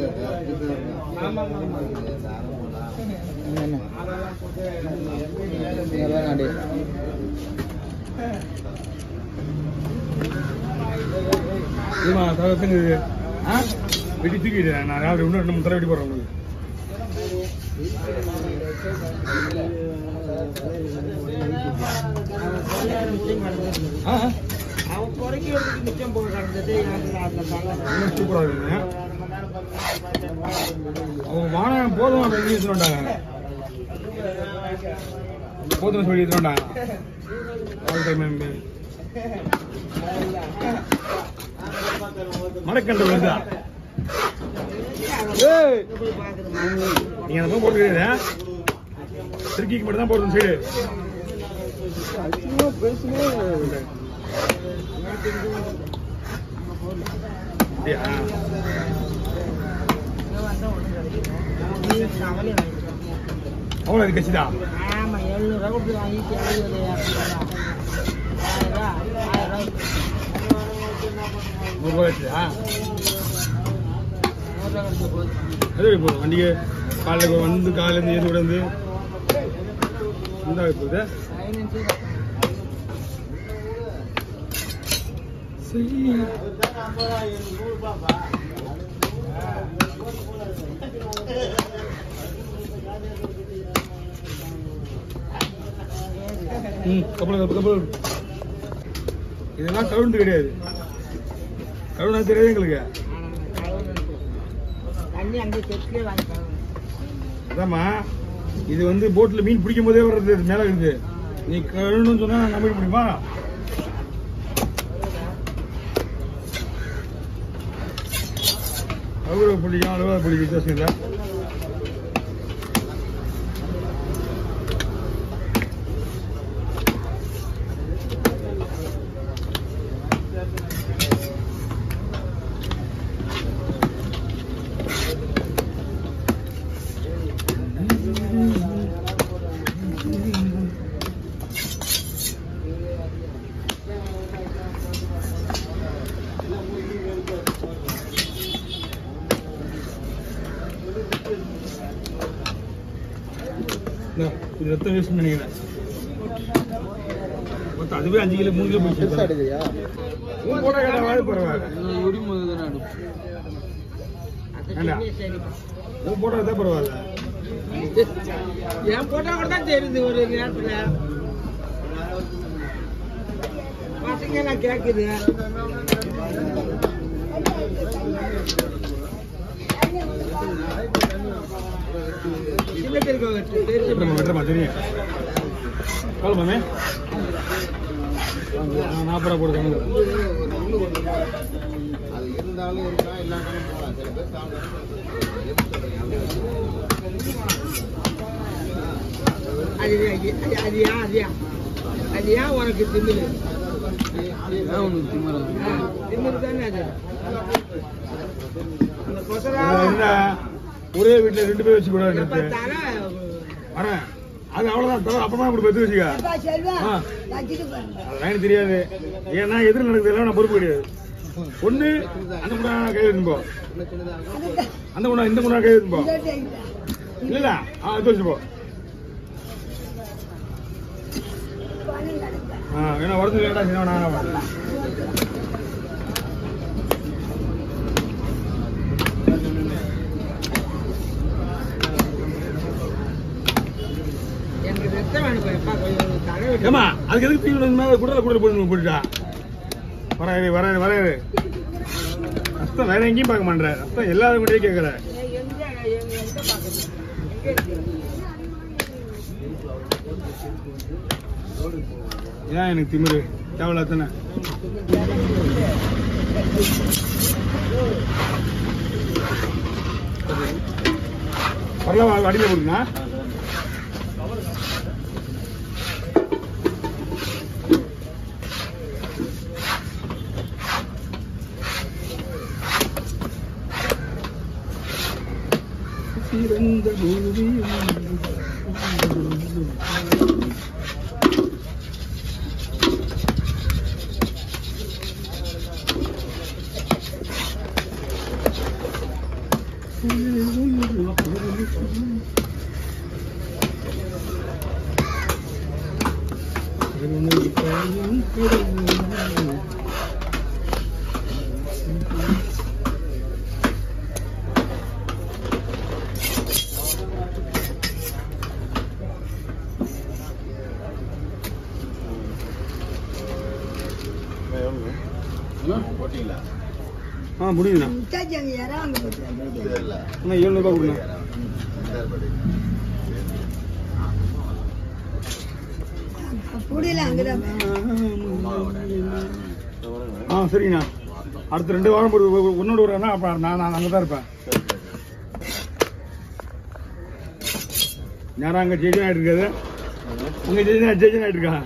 ஏமா தகத்துக்கு வெட்டி தூக்கிடுறேன் நான் யாரும் இன்னும் ரெண்டு மூணு தடவை வெட்டி போடுறேன் உங்களுக்கு ஆ அவன் குறைக்கிறதுக்கு மிச்சம் போக கிடந்தது எனக்கு அந்த பழம் இன்னும் சூப்பராக இருக்குங்க அவங்க வானம் போதும் அப்படின்னு சொல்லி சொல்லிட்டாங்க போதும் சொல்லி சொல்லிட்டாங்க ஆல் டைம் எம்பி மடக்கன்று வருதா ஏய் போய் பார்க்குறது நீங்க அந்த பக்கம் போட்டுக்கிறீங்க திருக்கிக்கு மட்டும் தான் போடுறது சைடு அப்படியா கவலை வாங்கிட்டோம் அவ்வளோ இது கட்சிதா ஆமாம் எழுநூறுவா கொடுத்து வாங்கிட்டு எழுபது ஆயிரம் ரூபா ஆயிரம் நூறுரூவா கட்சிதா நூறுரூவா கொடுத்து போகுது எது போதும் வண்டிக்கு காலையில் வந்து காலையிலேருந்து ஏறி விடந்து இந்த போகுது பதினஞ்சு ம் கப்பல் கப்பல் கப்பல் இதெல்லாம் கவுண்டு கிடையாது கவுண்டா தெரியாது எங்களுக்கு தண்ணி அங்கே செட்டிலே வாங்கிட்டாங்க அதாம்மா இது வந்து போட்டில் மீன் பிடிக்கும் போதே வர்றது இது மேலே இருக்குது நீ கழுணுன்னு சொன்னா நான் நம்பிட முடியுமா அலுவலக புள்ளிக்கும் அலுவலக புள்ளி வித்தியாசம் இல்லை இந்தா, இது ரத்தம் வேஸ்ட் பண்ணிக்கிறேன் மொத்தம் அதுவே அஞ்சு கிலோ மூணு கிலோ போயிடுச்சு உன் போட்டோ கேட்டாவது பரவாயில்ல அந்த தண்ணியே சரிப்பா உன் போட்டோ தான் பரவாயில்ல என் போட்டா கூட தான் தெரியுது ஒரு நேரத்துல பசங்க நான் கேக்குது சின்ன தெருக்கு வெட்டுறமா வெட்டுறமா தெரியும் காலமாமே நாற்பது ரூபா போடுறாங்க அது இருந்தாலும் இருக்கலாம் இல்லாட்டாலும் போகலாம் சில பேர் அது அது அது ஏன் அது ஏன் அது ஏன் உனக்கு திமிரு திமிரு தானே அது அந்த கொசரா என்ன ஒரே வீட்டுல ரெண்டு பேர் வச்சு கூட எப்ப பார்த்தாலும் வரேன் அது அவ்வளவுதான் தவிர அப்பதான் அப்படி பெற்று வச்சுக்க ஆ. அது எனக்கு தெரியாது ஏன்னா எதிர் நடக்குது எல்லாம் நான் பொறுப்பு கிடையாது ஒண்ணு அந்த குண்டா கை வைப்போ அந்த குண்டா இந்த குண்டா கை வைப்போ இல்ல இல்ல ஆ எடுத்து வச்சு போ ஆ வேணா வரது வேடா சின்ன நான் எனக்கு ரத்தம் வேணும் எப்பா கொஞ்சம் தலை வெட்டு. ஏமா அதுக்கு எதுக்கு தீவிர மேல குடல குடல போட்டு போட்டுட்டா வராது வராது வராது ரத்தம் வேற எங்கேயும் பார்க்க மாட்டேன் ரத்தம் எல்லாரும் கூடயே கேட்கற ஏய், எங்க எங்க எங்க பாக்குறது எங்க இருக்கு ஏன் எனக்கு திமிரு தேவையில்ல தானே வரலாம் அடியில் போடுங்கண்ணா சிறந்த பூமியும் போட்டீங்களா ஆ முடியுதுண்ணா முட்டாச்சி அங்கே யாரா அங்கே போச்சு இல்ல அண்ணா ஏழ்நூறுபா கொடுங்க புடியல அங்கதான் ஆ சரிங்கண்ணா அடுத்த ரெண்டு வாரம் போட்டு ஒன்னோடு வரேன்னா அப்போ நான் நான் அங்கே தான் இருப்பேன் நேரம் அங்கே ஜெயிஜன் ஆகிட்டு இருக்காது அங்கே ஜெயிஜன் ஜெயிஜன் ஆகிட்டு இருக்கா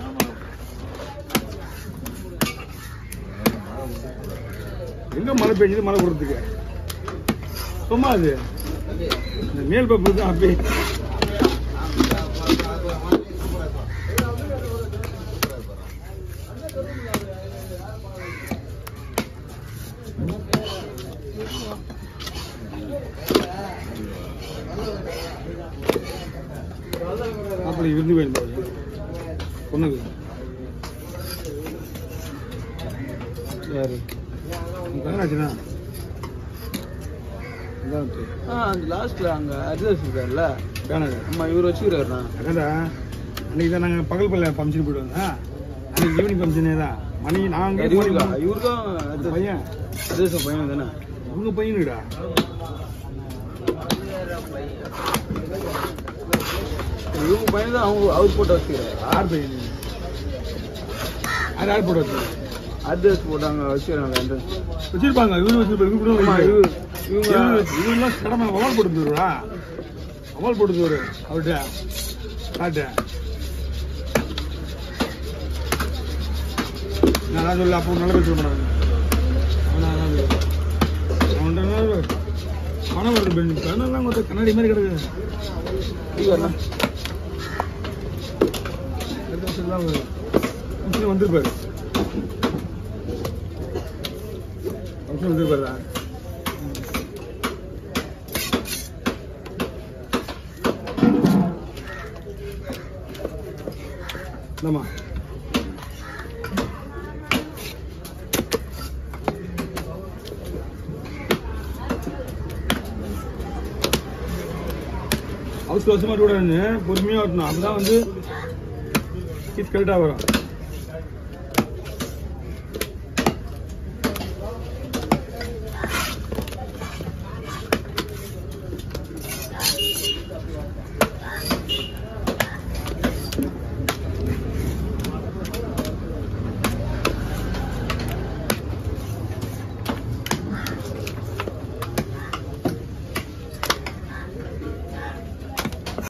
எங்க மழை பெஞ்சது மழை கொடுத்துக்கு சும்மா அது இந்த மேல் பப்பு தான் அப்படி அப்படி இருந்து போயிருந்தோம் பொண்ணுக்கு யாரு தங்கனாச்சுண்ணா ஆ அந்த லாஸ்ட்ல அங்க அட்ரஸ் இருக்காருல்ல பேனர் அம்மா இவர் வச்சுக்கிறாருண்ணா அதான்டா அன்னைக்கு தான் நாங்கள் பகல் பல்ல ஃபங்க்ஷன் போயிடுவோங்க அன்னைக்கு ஈவினிங் ஃபங்க்ஷனே தான் மணி நாங்கள் இவருக்கா இவருக்கும் address- பையன் அட்ரஸ் பையன் தானே உங்க பையனுடா இவங்க பையன் தான் அவங்க அவர் போட்டு வச்சுக்கிறாரு யார் பையன் யார் யார் போட வச்சு அட்ரஸ் போட்டாங்க வச்சுக்கிறாங்க அட்ரஸ் வச்சிருப்பாங்க இவரு வச்சிருப்பாங்க இவரு கூட ஆமா இவரு இவங்க இவங்க இவரெல்லாம் கடமை அவல் போட்டு தருவா அவல் போட்டு தரு அவர்கிட்ட காட்டு நான் தான் சொல்ல அப்போ நல்ல பேச மாட்டாங்க அவன்கிட்ட பணம் வருது பெண் பெண்ணெல்லாம் கொஞ்சம் கண்ணாடி மாதிரி கிடக்குது இவர்ண்ணா அடுத்த வருஷம் தான் ஃபங்க்ஷன் வந்திருப்பாரு ஃபங்க்ஷன் வந்திருப்பாரா என்னம்மா அவசர அவசரமா கூட பொறுமையா ஓட்டணும் அப்பதான் வந்து கரெக்டாக வரும்